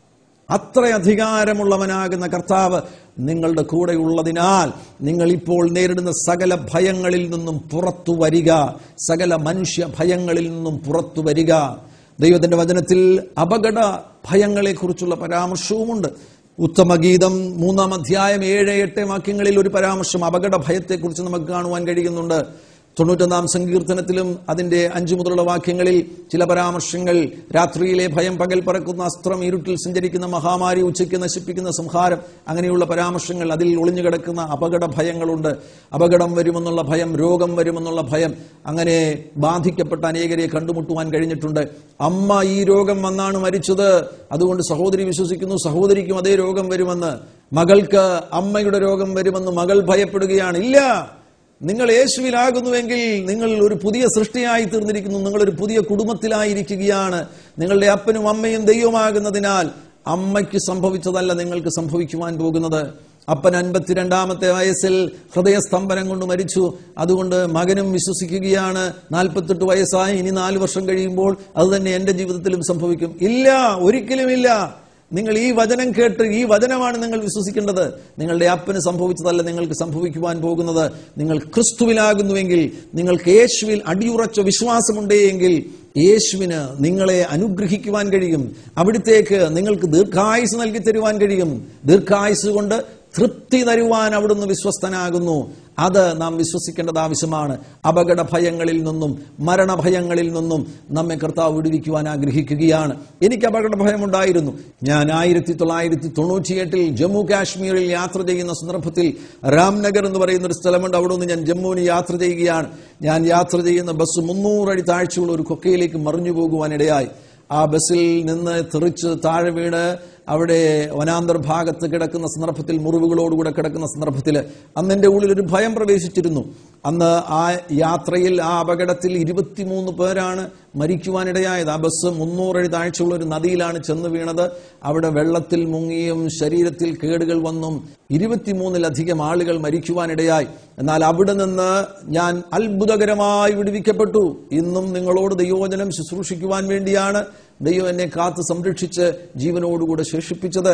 അത്ര അധികാരമുള്ളവനാകുന്ന കർത്താവ് നിങ്ങളുടെ കൂടെ ഉള്ളതിനാൽ നിങ്ങൾ ഇപ്പോൾ നേരിടുന്ന സകല ഭയങ്ങളിൽ നിന്നും പുറത്തു വരിക സകല മനുഷ്യ ഭയങ്ങളിൽ നിന്നും പുറത്തു വരിക ദൈവത്തിന്റെ വചനത്തിൽ അപകട ഭയങ്ങളെ കുറിച്ചുള്ള പരാമർശവുമുണ്ട് ഉത്തമഗീതം മൂന്നാം അധ്യായം ഏഴ് എട്ട് വാക്യങ്ങളിൽ ഒരു പരാമർശം അപകട ഭയത്തെക്കുറിച്ച് നമുക്ക് കാണുവാൻ കഴിയുന്നുണ്ട് തൊണ്ണൂറ്റൊന്നാം സങ്കീർത്തനത്തിലും അതിന്റെ അഞ്ചു മുതലുള്ള വാക്യങ്ങളിൽ ചില പരാമർശങ്ങൾ രാത്രിയിലെ ഭയം പകൽ പറക്കുന്ന അസ്ത്രം ഇരുട്ടിൽ സഞ്ചരിക്കുന്ന മഹാമാരി ഉച്ചയ്ക്ക് നശിപ്പിക്കുന്ന സംഹാരം അങ്ങനെയുള്ള പരാമർശങ്ങൾ അതിൽ ഒളിഞ്ഞു കിടക്കുന്ന അപകട ഭയങ്ങളുണ്ട് അപകടം വരുമെന്നുള്ള ഭയം രോഗം വരുമെന്നുള്ള ഭയം അങ്ങനെ ബാധിക്കപ്പെട്ട അനേകരെ കണ്ടുമുട്ടുവാൻ കഴിഞ്ഞിട്ടുണ്ട് അമ്മ ഈ രോഗം വന്നാണ് മരിച്ചത് അതുകൊണ്ട് സഹോദരി വിശ്വസിക്കുന്നു സഹോദരിക്കും അതേ രോഗം വരുമെന്ന് മകൾക്ക് അമ്മയുടെ രോഗം വരുമെന്ന് മകൾ ഭയപ്പെടുകയാണ് ഇല്ല നിങ്ങൾ യേശുവിലാകുന്നുവെങ്കിൽ നിങ്ങൾ ഒരു പുതിയ സൃഷ്ടിയായി തീർന്നിരിക്കുന്നു നിങ്ങൾ ഒരു പുതിയ കുടുംബത്തിലായിരിക്കുകയാണ് നിങ്ങളുടെ അപ്പനും അമ്മയും ദൈവമാകുന്നതിനാൽ അമ്മയ്ക്ക് സംഭവിച്ചതല്ല നിങ്ങൾക്ക് സംഭവിക്കുവാൻ പോകുന്നത് അപ്പൻ അൻപത്തിരണ്ടാമത്തെ വയസ്സിൽ ഹൃദയസ്തംഭനം കൊണ്ട് മരിച്ചു അതുകൊണ്ട് മകനും വിശ്വസിക്കുകയാണ് നാൽപ്പത്തെട്ട് വയസ്സായി ഇനി നാല് വർഷം കഴിയുമ്പോൾ അത് തന്നെ എന്റെ ജീവിതത്തിലും സംഭവിക്കും ഇല്ല ഒരിക്കലുമില്ല നിങ്ങൾ ഈ വചനം കേട്ട് ഈ വചനമാണ് നിങ്ങൾ വിശ്വസിക്കേണ്ടത് നിങ്ങളുടെ അപ്പന് സംഭവിച്ചതല്ല നിങ്ങൾക്ക് സംഭവിക്കുവാൻ പോകുന്നത് നിങ്ങൾ ക്രിസ്തുവിലാകുന്നുവെങ്കിൽ നിങ്ങൾക്ക് യേശുവിൽ അടിയുറച്ച വിശ്വാസമുണ്ടെങ്കിൽ യേശുവിന് നിങ്ങളെ അനുഗ്രഹിക്കുവാൻ കഴിയും അവിടത്തേക്ക് നിങ്ങൾക്ക് ദീർഘായുസ് നൽകി തരുവാൻ കഴിയും ദീർഘായുസ് കൊണ്ട് തൃപ്തി തരുവാൻ അവിടുന്ന് വിശ്വസ്തനാകുന്നു അത് നാം വിശ്വസിക്കേണ്ടത് ആവശ്യമാണ് അപകട ഭയങ്ങളിൽ നിന്നും മരണഭയങ്ങളിൽ നിന്നും നമ്മെ കർത്താവ് വിടുവിക്കുവാൻ ആഗ്രഹിക്കുകയാണ് എനിക്ക് അപകട ഭയമുണ്ടായിരുന്നു ഞാൻ ആയിരത്തി തൊള്ളായിരത്തി തൊണ്ണൂറ്റിയെട്ടിൽ ജമ്മു കാശ്മീരിൽ യാത്ര ചെയ്യുന്ന സന്ദർഭത്തിൽ രാംനഗർ എന്ന് പറയുന്ന ഒരു സ്ഥലമുണ്ട് അവിടെ നിന്ന് ഞാൻ ജമ്മുവിന് യാത്ര ചെയ്യുകയാണ് ഞാൻ യാത്ര ചെയ്യുന്ന ബസ് മുന്നൂറടി താഴ്ചയുള്ള ഒരു കൊക്കയിലേക്ക് മറിഞ്ഞു പോകുവാനിടയായി ആ ബസ്സിൽ നിന്ന് തെറിച്ച് താഴെ വീണ് അവിടെ വനാന്തർ ഭാഗത്ത് കിടക്കുന്ന സന്ദർഭത്തിൽ മുറിവുകളോടുകൂടെ കിടക്കുന്ന സന്ദർഭത്തിൽ അന്ന് എൻ്റെ ഉള്ളിൽ ഒരു ഭയം പ്രവേശിച്ചിരുന്നു അന്ന് ആ യാത്രയിൽ ആ അപകടത്തിൽ ഇരുപത്തിമൂന്ന് പേരാണ് മരിക്കുവാനിടയായത് ആ ബസ് മുന്നൂറടി താഴ്ചയുള്ള ഒരു നദിയിലാണ് ചെന്ന് വീണത് അവിടെ വെള്ളത്തിൽ മുങ്ങിയും ശരീരത്തിൽ കേടുകൾ വന്നും ഇരുപത്തിമൂന്നിലധികം ആളുകൾ മരിക്കുവാനിടയായി എന്നാൽ അവിടെ നിന്ന് ഞാൻ അത്ഭുതകരമായി വിടുവിക്കപ്പെട്ടു ഇന്നും നിങ്ങളോട് ദൈവവചനം ശുശ്രൂഷിക്കുവാൻ വേണ്ടിയാണ് ദൈവം എന്നെ കാത്ത് സംരക്ഷിച്ച് ജീവനോടുകൂടെ ശേഷിപ്പിച്ചത്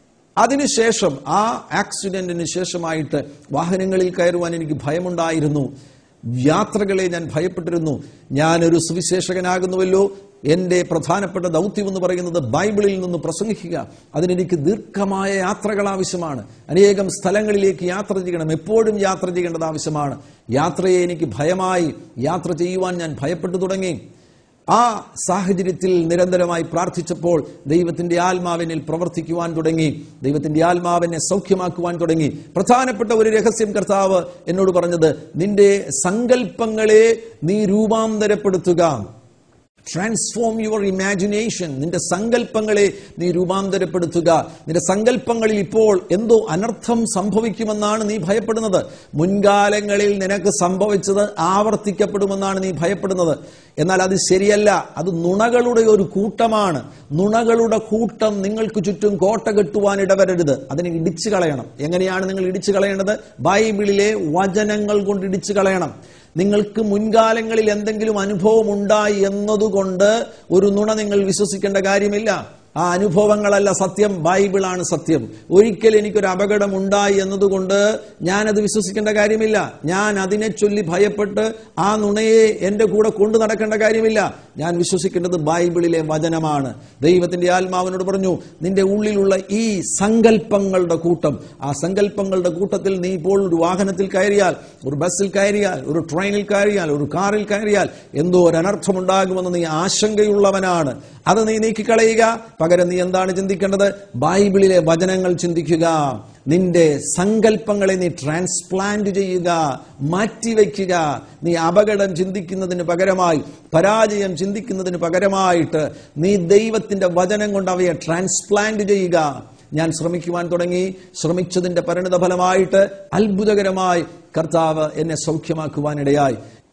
അതിനുശേഷം ആ ആക്സിഡന്റിന് ശേഷമായിട്ട് വാഹനങ്ങളിൽ കയറുവാൻ എനിക്ക് ഭയമുണ്ടായിരുന്നു യാത്രകളെ ഞാൻ ഭയപ്പെട്ടിരുന്നു ഞാനൊരു സുവിശേഷകനാകുന്നുവല്ലോ എന്റെ പ്രധാനപ്പെട്ട ദൗത്യം എന്ന് പറയുന്നത് ബൈബിളിൽ നിന്ന് പ്രസംഗിക്കുക അതിനെനിക്ക് ദീർഘമായ യാത്രകൾ ആവശ്യമാണ് അനേകം സ്ഥലങ്ങളിലേക്ക് യാത്ര ചെയ്യണം എപ്പോഴും യാത്ര ചെയ്യേണ്ടത് ആവശ്യമാണ് യാത്രയെ എനിക്ക് ഭയമായി യാത്ര ചെയ്യുവാൻ ഞാൻ ഭയപ്പെട്ടു തുടങ്ങി ആ സാഹചര്യത്തിൽ നിരന്തരമായി പ്രാർത്ഥിച്ചപ്പോൾ ദൈവത്തിന്റെ ആത്മാവിനിൽ പ്രവർത്തിക്കുവാൻ തുടങ്ങി ദൈവത്തിന്റെ ആത്മാവിനെ സൗഖ്യമാക്കുവാൻ തുടങ്ങി പ്രധാനപ്പെട്ട ഒരു രഹസ്യം കർത്താവ് എന്നോട് പറഞ്ഞത് നിന്റെ സങ്കല്പങ്ങളെ നീ രൂപാന്തരപ്പെടുത്തുക ട്രാൻസ്ഫോം യുവർ ഇമാജിനേഷൻ നിന്റെ സങ്കല്പങ്ങളെ നീ രൂപാന്തരപ്പെടുത്തുക നിന്റെ സങ്കല്പങ്ങളിൽ ഇപ്പോൾ എന്തോ അനർത്ഥം സംഭവിക്കുമെന്നാണ് നീ ഭയപ്പെടുന്നത് മുൻകാലങ്ങളിൽ നിനക്ക് സംഭവിച്ചത് ആവർത്തിക്കപ്പെടുമെന്നാണ് നീ ഭയപ്പെടുന്നത് എന്നാൽ അത് ശരിയല്ല അത് നുണകളുടെ ഒരു കൂട്ടമാണ് നുണകളുടെ കൂട്ടം നിങ്ങൾക്ക് ചുറ്റും കോട്ട കെട്ടുവാൻ ഇടവരരുത് അതിനെ ഇടിച്ചു കളയണം എങ്ങനെയാണ് നിങ്ങൾ ഇടിച്ചു കളയേണ്ടത് ബൈബിളിലെ വചനങ്ങൾ കൊണ്ട് ഇടിച്ചു കളയണം നിങ്ങൾക്ക് മുൻകാലങ്ങളിൽ എന്തെങ്കിലും അനുഭവം ഉണ്ടായി എന്നതുകൊണ്ട് ഒരു നുണ നിങ്ങൾ വിശ്വസിക്കേണ്ട കാര്യമില്ല ആ അനുഭവങ്ങളല്ല സത്യം ബൈബിളാണ് സത്യം ഒരിക്കൽ എനിക്കൊരു അപകടം ഉണ്ടായി എന്നതുകൊണ്ട് ഞാനത് വിശ്വസിക്കേണ്ട കാര്യമില്ല ഞാൻ അതിനെ ചൊല്ലി ഭയപ്പെട്ട് ആ നുണയെ എന്റെ കൂടെ കൊണ്ടു നടക്കേണ്ട കാര്യമില്ല ഞാൻ വിശ്വസിക്കേണ്ടത് ബൈബിളിലെ വചനമാണ് ദൈവത്തിന്റെ ആത്മാവിനോട് പറഞ്ഞു നിന്റെ ഉള്ളിലുള്ള ഈ സങ്കല്പങ്ങളുടെ കൂട്ടം ആ സങ്കല്പങ്ങളുടെ കൂട്ടത്തിൽ നീ ഇപ്പോൾ ഒരു വാഹനത്തിൽ കയറിയാൽ ഒരു ബസ്സിൽ കയറിയാൽ ഒരു ട്രെയിനിൽ കയറിയാൽ ഒരു കാറിൽ കയറിയാൽ എന്തോ ഒരു അനർത്ഥമുണ്ടാകുമെന്ന് നീ ആശങ്കയുള്ളവനാണ് അത് നീ നീക്കിക്കളയുക പകരം നീ എന്താണ് ചിന്തിക്കേണ്ടത് ബൈബിളിലെ വചനങ്ങൾ ചിന്തിക്കുക നിന്റെ സങ്കല്പങ്ങളെ നീ ട്രാൻസ്പ്ലാന്റ് ചെയ്യുക മാറ്റിവെക്കുക നീ അപകടം ചിന്തിക്കുന്നതിന് പകരമായി പരാജയം ചിന്തിക്കുന്നതിന് പകരമായിട്ട് നീ ദൈവത്തിന്റെ വചനം കൊണ്ട് അവയെ ട്രാൻസ്പ്ലാന്റ് ചെയ്യുക ഞാൻ ശ്രമിക്കുവാൻ തുടങ്ങി ശ്രമിച്ചതിന്റെ പരിണിത ഫലമായിട്ട് അത്ഭുതകരമായി കർത്താവ് എന്നെ സൗഖ്യമാക്കുവാനിടയായി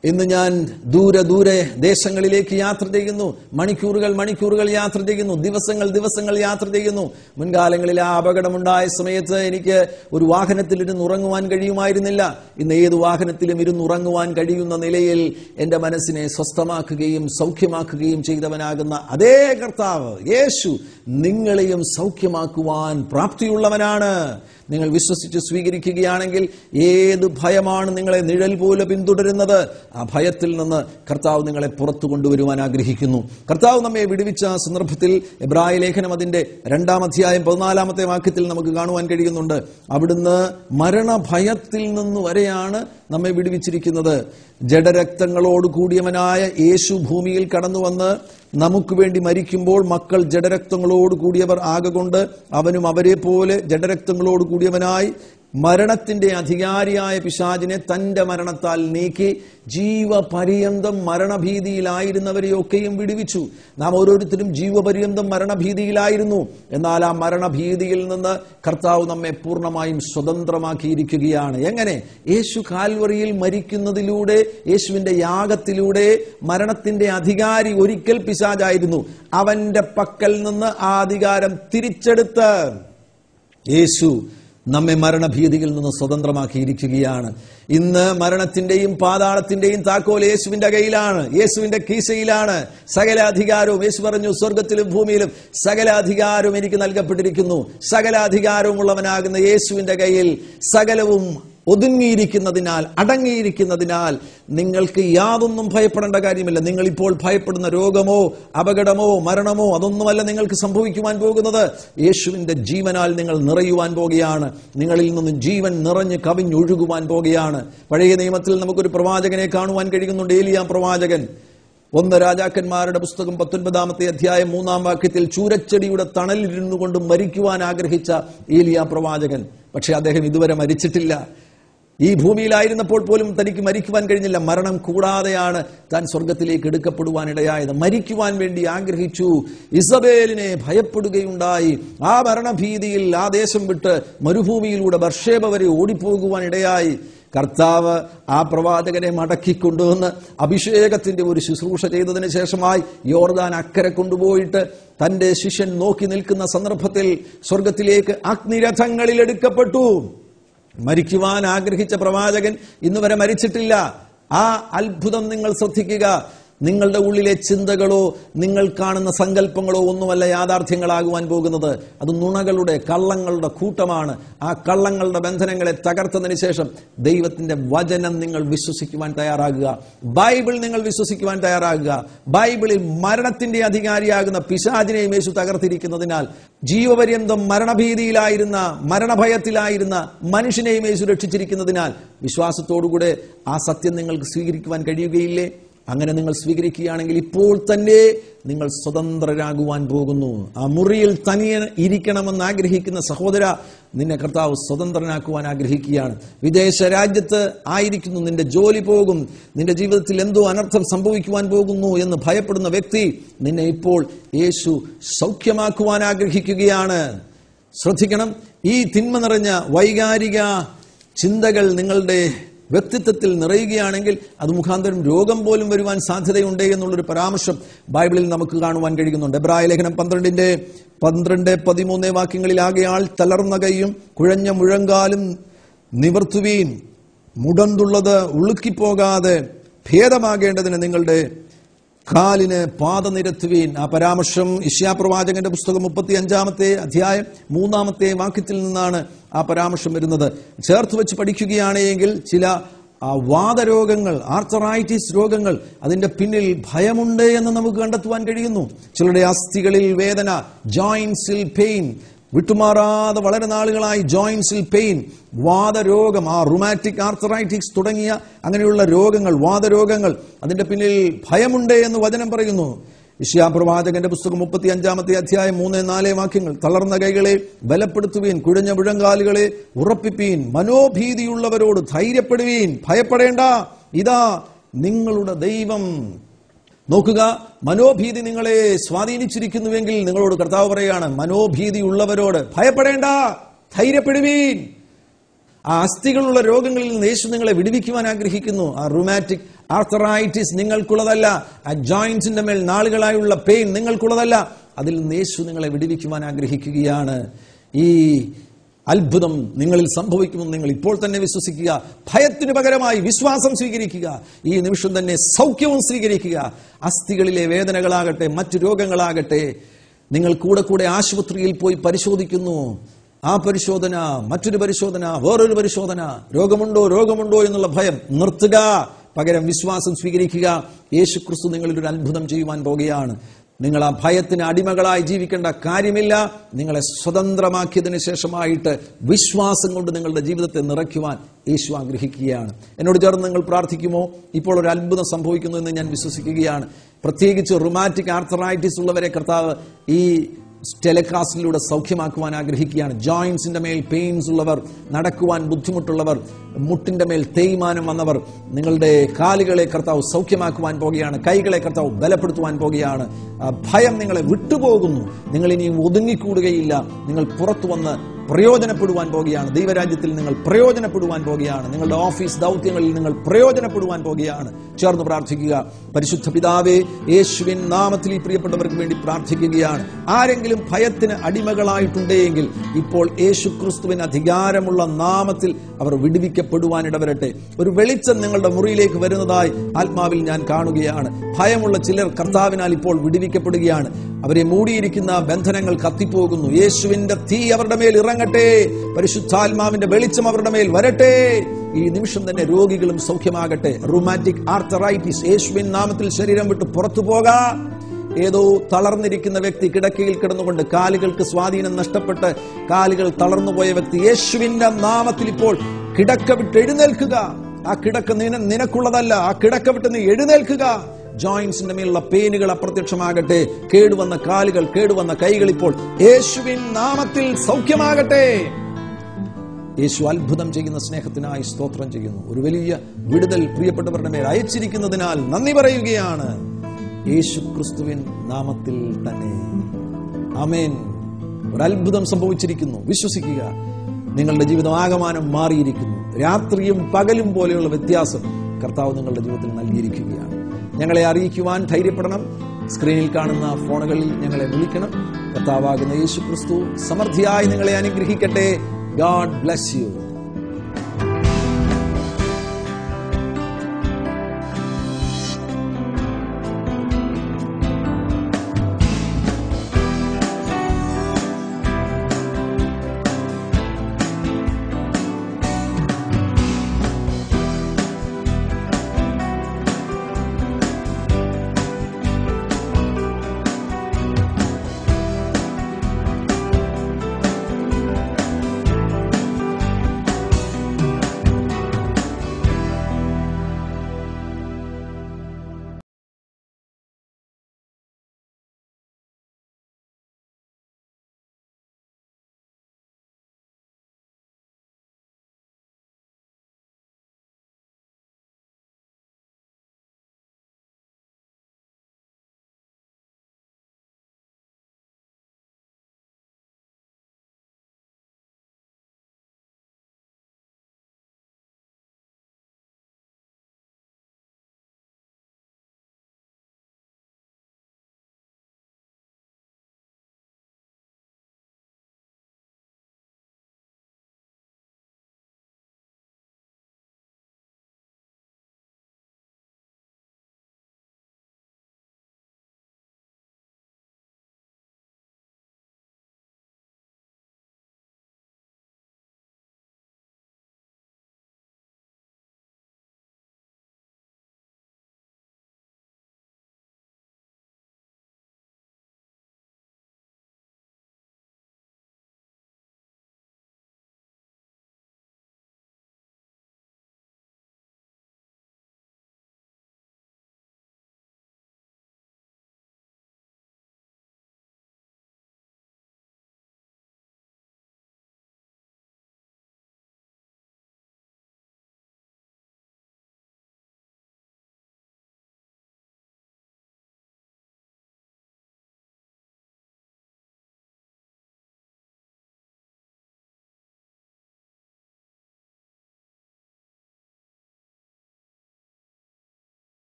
ഇന്ന് ഞാൻ ദൂരെ ദൂരെ ദേശങ്ങളിലേക്ക് യാത്ര ചെയ്യുന്നു മണിക്കൂറുകൾ മണിക്കൂറുകൾ യാത്ര ചെയ്യുന്നു ദിവസങ്ങൾ ദിവസങ്ങൾ യാത്ര ചെയ്യുന്നു മുൻകാലങ്ങളിൽ ആ അപകടമുണ്ടായ സമയത്ത് എനിക്ക് ഒരു വാഹനത്തിൽ ഇരുന്ന് ഉറങ്ങുവാൻ കഴിയുമായിരുന്നില്ല ഇന്ന് ഏത് വാഹനത്തിലും ഇരുന്ന് ഉറങ്ങുവാൻ കഴിയുന്ന നിലയിൽ എന്റെ മനസ്സിനെ സ്വസ്ഥമാക്കുകയും സൗഖ്യമാക്കുകയും ചെയ്തവനാകുന്ന അതേ കർത്താവ് യേശു നിങ്ങളെയും സൗഖ്യമാക്കുവാൻ പ്രാപ്തിയുള്ളവനാണ് നിങ്ങൾ വിശ്വസിച്ച് സ്വീകരിക്കുകയാണെങ്കിൽ ഏത് ഭയമാണ് നിങ്ങളെ നിഴൽ പോലെ പിന്തുടരുന്നത് ആ ഭയത്തിൽ നിന്ന് കർത്താവ് നിങ്ങളെ പുറത്തു കൊണ്ടുവരുവാൻ ആഗ്രഹിക്കുന്നു കർത്താവ് നമ്മെ വിടുവിച്ച സന്ദർഭത്തിൽ എബ്രായ ലേഖനം അതിന്റെ രണ്ടാം അധ്യായം പതിനാലാമത്തെ വാക്യത്തിൽ നമുക്ക് കാണുവാൻ കഴിയുന്നുണ്ട് അവിടുന്ന് മരണഭയത്തിൽ നിന്ന് വരെയാണ് നമ്മെ വിടുവിച്ചിരിക്കുന്നത് ജഡരക്തങ്ങളോട് കൂടിയവനായ യേശു ഭൂമിയിൽ കടന്നു വന്ന് നമുക്ക് വേണ്ടി മരിക്കുമ്പോൾ മക്കൾ ജഡരക്തങ്ങളോട് കൂടിയവർ ആകൊണ്ട് അവനും അവരെ പോലെ ജഡരക്തങ്ങളോട് കൂടിയവനായി മരണത്തിന്റെ അധികാരിയായ പിശാചിനെ തന്റെ മരണത്താൽ നീക്കി ജീവപര്യന്തം മരണഭീതിയിലായിരുന്നവരെയൊക്കെയും വിടുവിച്ചു നാം ഓരോരുത്തരും ജീവപര്യന്തം മരണഭീതിയിലായിരുന്നു എന്നാൽ ആ മരണഭീതിയിൽ നിന്ന് കർത്താവ് നമ്മെ പൂർണ്ണമായും സ്വതന്ത്രമാക്കിയിരിക്കുകയാണ് എങ്ങനെ യേശു കാൽവറിയിൽ മരിക്കുന്നതിലൂടെ യേശുവിന്റെ യാഗത്തിലൂടെ മരണത്തിന്റെ അധികാരി ഒരിക്കൽ പിശാചായിരുന്നു അവന്റെ പക്കൽ നിന്ന് ആ അധികാരം തിരിച്ചെടുത്ത് യേശു നമ്മെ മരണഭീതിയിൽ നിന്ന് സ്വതന്ത്രമാക്കിയിരിക്കുകയാണ് ഇന്ന് മരണത്തിന്റെയും പാതാളത്തിന്റെയും താക്കോൽ യേശുവിന്റെ കയ്യിലാണ് യേശുവിന്റെ കീശയിലാണ് സകല അധികാരവും യേശു പറഞ്ഞു സ്വർഗത്തിലും ഭൂമിയിലും സകല അധികാരവും എനിക്ക് നൽകപ്പെട്ടിരിക്കുന്നു സകല അധികാരവുമുള്ളവനാകുന്ന യേശുവിന്റെ കയ്യിൽ സകലവും ഒതുങ്ങിയിരിക്കുന്നതിനാൽ അടങ്ങിയിരിക്കുന്നതിനാൽ നിങ്ങൾക്ക് യാതൊന്നും ഭയപ്പെടേണ്ട കാര്യമില്ല നിങ്ങൾ ഇപ്പോൾ ഭയപ്പെടുന്ന രോഗമോ അപകടമോ മരണമോ അതൊന്നുമല്ല നിങ്ങൾക്ക് സംഭവിക്കുവാൻ പോകുന്നത് യേശുവിന്റെ ജീവനാൽ നിങ്ങൾ നിറയുവാൻ പോകുകയാണ് നിങ്ങളിൽ നിന്നും ജീവൻ നിറഞ്ഞ് കവിഞ്ഞൊഴുകുവാൻ പോകുകയാണ് പഴയ നിയമത്തിൽ നമുക്കൊരു പ്രവാചകനെ കാണുവാൻ കഴിയുന്നുണ്ട് ഏലിയാം പ്രവാചകൻ ഒന്ന് രാജാക്കന്മാരുടെ പുസ്തകം പത്തൊൻപതാമത്തെ അധ്യായം മൂന്നാം വാക്യത്തിൽ ചൂരച്ചെടിയുടെ തണലിരുന്നു കൊണ്ട് മരിക്കുവാൻ ആഗ്രഹിച്ച ഏലിയ പ്രവാചകൻ പക്ഷെ അദ്ദേഹം ഇതുവരെ മരിച്ചിട്ടില്ല ഈ ഭൂമിയിലായിരുന്നപ്പോൾ പോലും തനിക്ക് മരിക്കുവാൻ കഴിഞ്ഞില്ല മരണം കൂടാതെയാണ് താൻ സ്വർഗത്തിലേക്ക് എടുക്കപ്പെടുവാൻ ഇടയായത് മരിക്കുവാൻ വേണ്ടി ആഗ്രഹിച്ചു ഇസബേലിനെ ഭയപ്പെടുകയുണ്ടായി ആ മരണഭീതിയിൽ ആ ദേശം വിട്ട് മരുഭൂമിയിലൂടെ ബർഷേബ വരെ ഓടിപ്പോകുവാൻ ഇടയായി കർത്താവ് ആ പ്രവാചകനെ മടക്കി കൊണ്ടുവന്ന് അഭിഷേകത്തിന്റെ ഒരു ശുശ്രൂഷ ചെയ്തതിന് ശേഷമായി യോർദാൻ അക്കരെ കൊണ്ടുപോയിട്ട് തന്റെ ശിഷ്യൻ നോക്കി നിൽക്കുന്ന സന്ദർഭത്തിൽ സ്വർഗത്തിലേക്ക് അഗ്നിരഥങ്ങളിൽ എടുക്കപ്പെട്ടു മരിക്കുവാൻ ആഗ്രഹിച്ച പ്രവാചകൻ ഇന്ന് വരെ മരിച്ചിട്ടില്ല ആ അത്ഭുതം നിങ്ങൾ ശ്രദ്ധിക്കുക നിങ്ങളുടെ ഉള്ളിലെ ചിന്തകളോ നിങ്ങൾ കാണുന്ന സങ്കല്പങ്ങളോ ഒന്നുമല്ല യാഥാർത്ഥ്യങ്ങളാകുവാൻ പോകുന്നത് അത് നുണകളുടെ കള്ളങ്ങളുടെ കൂട്ടമാണ് ആ കള്ളങ്ങളുടെ ബന്ധനങ്ങളെ തകർത്തതിന് ശേഷം ദൈവത്തിന്റെ വചനം നിങ്ങൾ വിശ്വസിക്കുവാൻ തയ്യാറാകുക ബൈബിൾ നിങ്ങൾ വിശ്വസിക്കുവാൻ തയ്യാറാകുക ബൈബിളിൽ മരണത്തിന്റെ അധികാരിയാകുന്ന പിശാചിനെയും യേശു തകർത്തിരിക്കുന്നതിനാൽ ജീവപര്യന്തം മരണഭീതിയിലായിരുന്ന മരണഭയത്തിലായിരുന്ന മനുഷ്യനെയും യേശു രക്ഷിച്ചിരിക്കുന്നതിനാൽ വിശ്വാസത്തോടുകൂടെ ആ സത്യം നിങ്ങൾക്ക് സ്വീകരിക്കുവാൻ കഴിയുകയില്ലേ അങ്ങനെ നിങ്ങൾ സ്വീകരിക്കുകയാണെങ്കിൽ ഇപ്പോൾ തന്നെ നിങ്ങൾ സ്വതന്ത്രരാകുവാൻ പോകുന്നു ആ മുറിയിൽ തനിയെ ഇരിക്കണമെന്ന് ആഗ്രഹിക്കുന്ന സഹോദര നിന്നെ കർത്താവ് സ്വതന്ത്രനാക്കുവാൻ ആഗ്രഹിക്കുകയാണ് വിദേശ രാജ്യത്ത് ആയിരിക്കുന്നു നിന്റെ ജോലി പോകും നിന്റെ ജീവിതത്തിൽ എന്തോ അനർത്ഥം സംഭവിക്കുവാൻ പോകുന്നു എന്ന് ഭയപ്പെടുന്ന വ്യക്തി നിന്നെ ഇപ്പോൾ യേശു സൗഖ്യമാക്കുവാൻ ആഗ്രഹിക്കുകയാണ് ശ്രദ്ധിക്കണം ഈ തിന്മ നിറഞ്ഞ വൈകാരിക ചിന്തകൾ നിങ്ങളുടെ വ്യക്തിത്വത്തിൽ നിറയുകയാണെങ്കിൽ അത് മുഖാന്തരം രോഗം പോലും വരുവാൻ സാധ്യതയുണ്ട് എന്നുള്ളൊരു പരാമർശം ബൈബിളിൽ നമുക്ക് കാണുവാൻ കഴിയുന്നുണ്ട് എബ്രായ ലേഖനം പന്ത്രണ്ടിന്റെ പന്ത്രണ്ട് പതിമൂന്ന് വാക്യങ്ങളിലാകയാൾ തളർന്ന കൈയും കുഴഞ്ഞ മുഴങ്കാലും നിവർത്തുവീൻ മുടന്തുള്ളത് ഉളുക്കിപ്പോകാതെ ഭേദമാകേണ്ടതിന് നിങ്ങളുടെ കാലിന് പാത നിരത്തുവീൻ ആ പരാമർശം ഇഷ്യാപ്രവാചകന്റെ പുസ്തകം മുപ്പത്തി അഞ്ചാമത്തെ അധ്യായം മൂന്നാമത്തെ വാക്യത്തിൽ നിന്നാണ് ആ പരാമർശം വരുന്നത് ചേർത്ത് വെച്ച് പഠിക്കുകയാണെങ്കിൽ ചില ആ വാദരോഗങ്ങൾ ആർത്തറൈറ്റിസ് രോഗങ്ങൾ അതിന്റെ പിന്നിൽ ഭയമുണ്ട് എന്ന് നമുക്ക് കണ്ടെത്തുവാൻ കഴിയുന്നു ചിലരുടെ അസ്ഥികളിൽ വേദന ജോയിൻസിൽ പെയിൻ വിട്ടുമാറാതെ വളരെ നാളുകളായി ജോയിൻസിൽ പെയിൻ വാദരോഗം ആ റുമാറ്റിക് ആർത്തറൈറ്റിക്സ് തുടങ്ങിയ അങ്ങനെയുള്ള രോഗങ്ങൾ വാദരോഗങ്ങൾ അതിന്റെ പിന്നിൽ ഭയമുണ്ട് എന്ന് വചനം പറയുന്നു ഇഷ്യാപ്രവാചകന്റെ പുസ്തകം മുപ്പത്തി അഞ്ചാമത്തെ അധ്യായം മൂന്ന് നാല് വാക്യങ്ങൾ തളർന്ന കൈകളെ ബലപ്പെടുത്തുവീൻ കുഴഞ്ഞ മുഴങ്കാലുകളെ ഉറപ്പിപ്പീൻ മനോഭീതിയുള്ളവരോട് ധൈര്യപ്പെടുവീൻ ഭയപ്പെടേണ്ട ഇതാ നിങ്ങളുടെ ദൈവം നോക്കുക മനോഭീതി നിങ്ങളെ സ്വാധീനിച്ചിരിക്കുന്നുവെങ്കിൽ നിങ്ങളോട് കർത്താവ് പറയാണ് മനോഭീതി ഉള്ളവരോട് ഭയപ്പെടേണ്ട ധൈര്യപ്പെടുവീൻ ആ അസ്ഥികളുള്ള രോഗങ്ങളിൽ നിന്ന് യേശു നിങ്ങളെ വിടുവിക്കുവാൻ ആഗ്രഹിക്കുന്നു ആ റുമാറ്റിക് ആർത്തറൈറ്റിസ് നിങ്ങൾക്കുള്ളതല്ല ആ ജോയിന്റ്സിന്റെ മേൽ നാളുകളായുള്ള പെയിൻ നിങ്ങൾക്കുള്ളതല്ല അതിൽ നിന്ന് യേശു നിങ്ങളെ വിടുവിക്കുവാൻ ആഗ്രഹിക്കുകയാണ് ഈ അത്ഭുതം നിങ്ങളിൽ സംഭവിക്കുമെന്ന് നിങ്ങൾ ഇപ്പോൾ തന്നെ വിശ്വസിക്കുക ഭയത്തിനു പകരമായി വിശ്വാസം സ്വീകരിക്കുക ഈ നിമിഷം തന്നെ സൗഖ്യവും സ്വീകരിക്കുക അസ്ഥികളിലെ വേദനകളാകട്ടെ മറ്റു രോഗങ്ങളാകട്ടെ നിങ്ങൾ കൂടെ കൂടെ ആശുപത്രിയിൽ പോയി പരിശോധിക്കുന്നു ആ പരിശോധന മറ്റൊരു പരിശോധന വേറൊരു പരിശോധന രോഗമുണ്ടോ രോഗമുണ്ടോ എന്നുള്ള ഭയം നിർത്തുക പകരം വിശ്വാസം സ്വീകരിക്കുക യേശു ക്രിസ്തു നിങ്ങളിൽ ഒരു അത്ഭുതം ചെയ്യുവാൻ പോകുകയാണ് നിങ്ങൾ ആ ഭയത്തിന് അടിമകളായി ജീവിക്കേണ്ട കാര്യമില്ല നിങ്ങളെ സ്വതന്ത്രമാക്കിയതിനു ശേഷമായിട്ട് വിശ്വാസം കൊണ്ട് നിങ്ങളുടെ ജീവിതത്തെ നിറയ്ക്കുവാൻ യേശു ആഗ്രഹിക്കുകയാണ് എന്നോട് ചേർന്ന് നിങ്ങൾ പ്രാർത്ഥിക്കുമോ ഇപ്പോൾ ഒരു അത്ഭുതം സംഭവിക്കുന്നു എന്ന് ഞാൻ വിശ്വസിക്കുകയാണ് പ്രത്യേകിച്ച് റുമാറ്റിക് ആർത്തറൈറ്റിസ് ഉള്ളവരെ കർത്താവ് ഈ ടെലികാസ്റ്റിലൂടെ സൗഖ്യമാക്കുവാൻ ആഗ്രഹിക്കുകയാണ് ജോയിൻസിന്റെ മേൽ പെയിൻസ് ഉള്ളവർ നടക്കുവാൻ ബുദ്ധിമുട്ടുള്ളവർ മുട്ടിന്റെ മേൽ തേയ്മാനം വന്നവർ നിങ്ങളുടെ കാലുകളെ കർത്താവ് സൗഖ്യമാക്കുവാൻ പോകുകയാണ് കൈകളെ കർത്താവ് ബലപ്പെടുത്തുവാൻ പോകുകയാണ് ആ ഭയം നിങ്ങളെ വിട്ടുപോകുന്നു നിങ്ങൾ ഇനിയും ഒതുങ്ങിക്കൂടുകയില്ല നിങ്ങൾ പുറത്തു വന്ന് പ്രയോജനപ്പെടുവാൻ പോകുകയാണ് ദൈവരാജ്യത്തിൽ നിങ്ങൾ പ്രയോജനപ്പെടുവാൻ പോകുകയാണ് നിങ്ങളുടെ ഓഫീസ് ദൗത്യങ്ങളിൽ നിങ്ങൾ പ്രയോജനപ്പെടുവാൻ പോകുകയാണ് ചേർന്ന് പ്രാർത്ഥിക്കുക പരിശുദ്ധ പിതാവേ യേശുവിൻ നാമത്തിൽ ഈ പ്രിയപ്പെട്ടവർക്ക് വേണ്ടി പ്രാർത്ഥിക്കുകയാണ് ആരെങ്കിലും ഭയത്തിന് അടിമകളായിട്ടുണ്ടെങ്കിൽ ഇപ്പോൾ യേശു ക്രിസ്തുവിന് അധികാരമുള്ള നാമത്തിൽ അവർ വിടുവിക്കപ്പെടുവാൻ ഇടവരട്ടെ ഒരു വെളിച്ചം നിങ്ങളുടെ മുറിയിലേക്ക് വരുന്നതായി ആത്മാവിൽ ഞാൻ കാണുകയാണ് ഭയമുള്ള ചിലർ കർത്താവിനാൽ ഇപ്പോൾ വിടുവിക്കപ്പെടുകയാണ് അവരെ മൂടിയിരിക്കുന്ന ബന്ധനങ്ങൾ കത്തിപ്പോകുന്നു യേശുവിന്റെ തീ അവരുടെ മേൽ ഇറങ്ങട്ടെ പരിശുദ്ധാത്മാവിന്റെ വെളിച്ചം അവരുടെ മേൽ വരട്ടെ ഈ നിമിഷം തന്നെ രോഗികളും സൗഖ്യമാകട്ടെ റുമാറ്റിക് ആർത്തറൈറ്റിസ് യേശുവിൻ നാമത്തിൽ ശരീരം വിട്ട് പുറത്തു പോകാം ഏതോ തളർന്നിരിക്കുന്ന വ്യക്തി കിടക്കയിൽ കിടന്നുകൊണ്ട് കാലുകൾക്ക് സ്വാധീനം നഷ്ടപ്പെട്ട് കാലുകൾ തളർന്നുപോയ വ്യക്തി യേശുവിന്റെ നാമത്തിൽ ഇപ്പോൾ കിടക്ക വിട്ട് എഴുന്നേൽക്കുക ആ കിടക്ക നിന നിനക്കുള്ളതല്ല ആ കിടക്ക വിട്ട് നീ എഴുന്നേൽക്കുക ജോയിന്റ്സിന്റെ മേലുള്ള പെയിനുകൾ അപ്രത്യക്ഷമാകട്ടെ കേടുവന്ന കാലുകൾ കേടുവന്ന കൈകൾ ഇപ്പോൾ യേശുവിൻ നാമത്തിൽ സൗഖ്യമാകട്ടെ യേശു അത്ഭുതം ചെയ്യുന്ന സ്നേഹത്തിനായി സ്തോത്രം ചെയ്യുന്നു ഒരു വലിയ വിടുതൽ പ്രിയപ്പെട്ടവരുടെ മേൽ അയച്ചിരിക്കുന്നതിനാൽ നന്ദി പറയുകയാണ് യേശു ക്രിസ്തുവിൻ നാമത്തിൽ തന്നെ അമേൻ ഒരു അത്ഭുതം സംഭവിച്ചിരിക്കുന്നു വിശ്വസിക്കുക നിങ്ങളുടെ ജീവിതം ആകമാനം മാറിയിരിക്കുന്നു രാത്രിയും പകലും പോലെയുള്ള വ്യത്യാസം കർത്താവ് നിങ്ങളുടെ ജീവിതത്തിൽ നൽകിയിരിക്കുകയാണ് ഞങ്ങളെ അറിയിക്കുവാൻ ധൈര്യപ്പെടണം സ്ക്രീനിൽ കാണുന്ന ഫോണുകളിൽ ഞങ്ങളെ വിളിക്കണം കർത്താവാകുന്ന യേശു ക്രിസ്തു സമൃദ്ധിയായി നിങ്ങളെ അനുഗ്രഹിക്കട്ടെ ഗാഡ് ബ്ലസ് യു